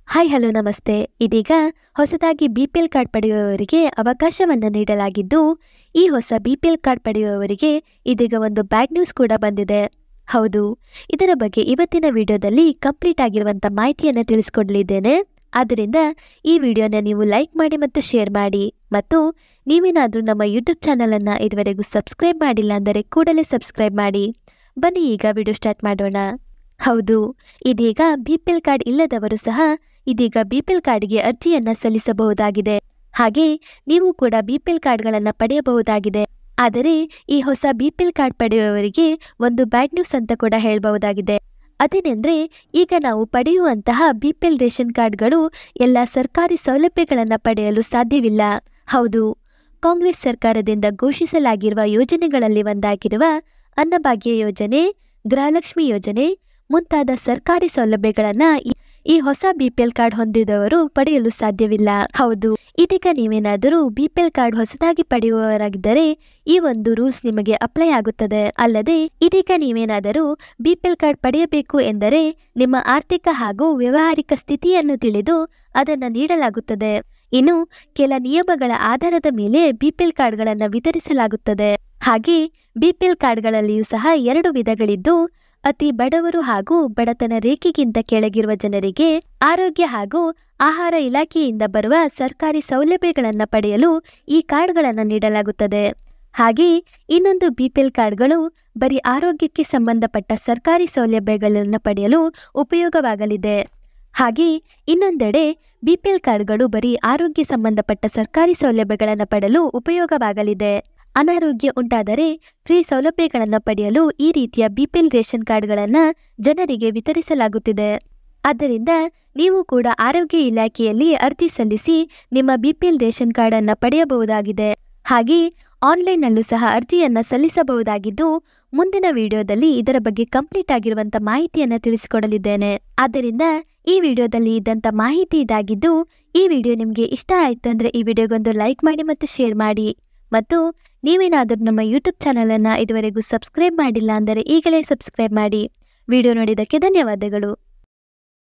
hi hello ನಮಸ್ತೆ ಇದೀಗ ಹೊಸದಾಗಿ ಬಿ ಪಿ ಎಲ್ ಕಾರ್ಡ್ ಪಡೆಯುವವರಿಗೆ ಅವಕಾಶವನ್ನು ನೀಡಲಾಗಿದ್ದು ಈ ಹೊಸ ಬಿ ಪಿ ಎಲ್ ಕಾರ್ಡ್ ಪಡೆಯುವವರಿಗೆ ಇದೀಗ ಒಂದು ಬ್ಯಾಡ್ ನ್ಯೂಸ್ ಕೂಡ ಬಂದಿದೆ ಹೌದು ಇದರ ಬಗ್ಗೆ ಇವತ್ತಿನ ವಿಡಿಯೋದಲ್ಲಿ ಕಂಪ್ಲೀಟ್ ಆಗಿರುವಂಥ ಮಾಹಿತಿಯನ್ನು ತಿಳಿಸ್ಕೊಡ್ಲಿದ್ದೇನೆ ಆದ್ದರಿಂದ ಈ ವಿಡಿಯೋನ ನೀವು ಲೈಕ್ ಮಾಡಿ ಮತ್ತು ಶೇರ್ ಮಾಡಿ ಮತ್ತು ನೀವೇನಾದರೂ ನಮ್ಮ ಯೂಟ್ಯೂಬ್ ಚಾನಲನ್ನು ಇದುವರೆಗೂ ಸಬ್ಸ್ಕ್ರೈಬ್ ಮಾಡಿಲ್ಲ ಅಂದರೆ ಕೂಡಲೇ ಸಬ್ಸ್ಕ್ರೈಬ್ ಮಾಡಿ ಬನ್ನಿ ಈಗ ವಿಡಿಯೋ ಸ್ಟಾರ್ಟ್ ಮಾಡೋಣ ಹೌದು ಇದೀಗ ಬಿ ಪಿ ಎಲ್ ಕಾರ್ಡ್ ಇಲ್ಲದವರು ಸಹ ಇದೀಗ ಬಿ ಪಿ ಎಲ್ ಕಾರ್ಡ್ಗೆ ಅರ್ಜಿಯನ್ನ ಸಲ್ಲಿಸಬಹುದಾಗಿದೆ ಹಾಗೆ ನೀವು ಕೂಡ ಬಿ ಪಿ ಎಲ್ ಕಾರ್ಡ್ಗಳನ್ನು ಪಡೆಯಬಹುದಾಗಿದೆ ಆದರೆ ಈ ಹೊಸ ಬಿ ಪಿ ಎಲ್ ಕಾರ್ಡ್ ಪಡೆಯುವವರಿಗೆ ಒಂದು ಬ್ಯಾಡ್ ನ್ಯೂಸ್ ಅಂತ ಕೂಡ ಹೇಳಬಹುದಾಗಿದೆ ಅದೇನೆಂದ್ರೆ ಈಗ ನಾವು ಪಡೆಯುವಂತಹ ಬಿ ಪಿ ಎಲ್ ರೇಷನ್ ಕಾರ್ಡ್ಗಳು ಎಲ್ಲ ಸರ್ಕಾರಿ ಸೌಲಭ್ಯಗಳನ್ನು ಪಡೆಯಲು ಸಾಧ್ಯವಿಲ್ಲ ಹೌದು ಕಾಂಗ್ರೆಸ್ ಸರ್ಕಾರದಿಂದ ಘೋಷಿಸಲಾಗಿರುವ ಯೋಜನೆಗಳಲ್ಲಿ ಒಂದಾಗಿರುವ ಅನ್ನಭಾಗ್ಯ ಯೋಜನೆ ಗೃಹಲಕ್ಷ್ಮಿ ಯೋಜನೆ ಮುಂತಾದ ಸರ್ಕಾರಿ ಸೌಲಭ್ಯಗಳನ್ನ ಈ- ಈ ಹೊಸ ಬಿಪಿಎಲ್ ಕಾರ್ಡ್ ಹೊಂದಿದವರು ಪಡೆಯಲು ಸಾಧ್ಯವಿಲ್ಲ ಹೌದು ಇದೀಗ ನೀವೇನಾದರೂ ಬಿಪಿಎಲ್ ಕಾರ್ಡ್ ಹೊಸದಾಗಿ ಪಡೆಯುವವರಾಗಿದ್ದರೆ ಈ ಒಂದು ರೂಲ್ಸ್ ನಿಮಗೆ ಅಪ್ಲೈ ಆಗುತ್ತದೆ ಅಲ್ಲದೆ ಇದೀಗ ನೀವೇನಾದರೂ ಬಿಪಿಎಲ್ ಕಾರ್ಡ್ ಪಡೆಯಬೇಕು ಎಂದರೆ ನಿಮ್ಮ ಆರ್ಥಿಕ ಹಾಗೂ ವ್ಯವಹಾರಿಕ ಸ್ಥಿತಿಯನ್ನು ತಿಳಿದು ಅದನ್ನು ನೀಡಲಾಗುತ್ತದೆ ಇನ್ನು ಕೆಲ ನಿಯಮಗಳ ಆಧಾರದ ಮೇಲೆ ಬಿಪಿಎಲ್ ಕಾರ್ಡ್ಗಳನ್ನು ವಿತರಿಸಲಾಗುತ್ತದೆ ಹಾಗೆ ಬಿಪಿಎಲ್ ಕಾರ್ಡ್ಗಳಲ್ಲಿಯೂ ಸಹ ಎರಡು ವಿಧಗಳಿದ್ದು ಅತಿ ಬಡವರು ಹಾಗೂ ಬಡತನ ರೇಖೆಗಿಂತ ಕೆಳಗಿರುವ ಜನರಿಗೆ ಆರೋಗ್ಯ ಹಾಗೂ ಆಹಾರ ಇಲಾಖೆಯಿಂದ ಬರುವ ಸರ್ಕಾರಿ ಸೌಲಭ್ಯಗಳನ್ನು ಪಡೆಯಲು ಈ ಕಾರ್ಡ್ಗಳನ್ನು ನೀಡಲಾಗುತ್ತದೆ ಹಾಗೆ ಇನ್ನೊಂದು ಬಿಪಿಎಲ್ ಕಾರ್ಡ್ಗಳು ಬರೀ ಆರೋಗ್ಯಕ್ಕೆ ಸಂಬಂಧಪಟ್ಟ ಸರ್ಕಾರಿ ಸೌಲಭ್ಯಗಳನ್ನು ಪಡೆಯಲು ಉಪಯೋಗವಾಗಲಿದೆ ಹಾಗೆ ಇನ್ನೊಂದೆಡೆ ಬಿಪಿಎಲ್ ಕಾರ್ಡ್ಗಳು ಬರೀ ಆರೋಗ್ಯ ಸಂಬಂಧಪಟ್ಟ ಸರ್ಕಾರಿ ಸೌಲಭ್ಯಗಳನ್ನು ಪಡೆಯಲು ಉಪಯೋಗವಾಗಲಿದೆ ಅನಾರೋಗ್ಯ ಉಂಟಾದರೆ ಫ್ರೀ ಸೌಲಭ್ಯಗಳನ್ನು ಪಡೆಯಲು ಈ ರೀತಿಯ ಬಿಪಿಎಲ್ ರೇಷನ್ ಕಾರ್ಡ್ಗಳನ್ನು ಜನರಿಗೆ ವಿತರಿಸಲಾಗುತ್ತಿದೆ ಆದ್ದರಿಂದ ನೀವು ಕೂಡ ಆರೋಗ್ಯ ಇಲಾಖೆಯಲ್ಲಿ ಅರ್ಜಿ ಸಲ್ಲಿಸಿ ನಿಮ್ಮ ಬಿಪಿಎಲ್ ರೇಷನ್ ಕಾರ್ಡನ್ನು ಪಡೆಯಬಹುದಾಗಿದೆ ಹಾಗೆ ಆನ್ಲೈನ್ನಲ್ಲೂ ಸಹ ಅರ್ಜಿಯನ್ನು ಸಲ್ಲಿಸಬಹುದಾಗಿದ್ದು ಮುಂದಿನ ವಿಡಿಯೋದಲ್ಲಿ ಇದರ ಬಗ್ಗೆ ಕಂಪ್ಲೀಟ್ ಆಗಿರುವಂಥ ಮಾಹಿತಿಯನ್ನು ತಿಳಿಸಿಕೊಡಲಿದ್ದೇನೆ ಆದ್ದರಿಂದ ಈ ವಿಡಿಯೋದಲ್ಲಿ ಇದ್ದಂಥ ಮಾಹಿತಿ ಇದಾಗಿದ್ದು ಈ ವಿಡಿಯೋ ನಿಮಗೆ ಇಷ್ಟ ಆಯಿತು ಅಂದರೆ ಈ ವಿಡಿಯೋಗೊಂದು ಲೈಕ್ ಮಾಡಿ ಮತ್ತು ಶೇರ್ ಮಾಡಿ ಮತ್ತು ನೀವೇನಾದರೂ ನಮ್ಮ ಯೂಟ್ಯೂಬ್ ಚಾನಲನ್ನು ಇದುವರೆಗೂ ಸಬ್ಸ್ಕ್ರೈಬ್ ಮಾಡಿಲ್ಲ ಅಂದರೆ ಈಗಲೇ ಸಬ್ಸ್ಕ್ರೈಬ್ ಮಾಡಿ ವಿಡಿಯೋ ನೋಡಿದ್ದಕ್ಕೆ ಧನ್ಯವಾದಗಳು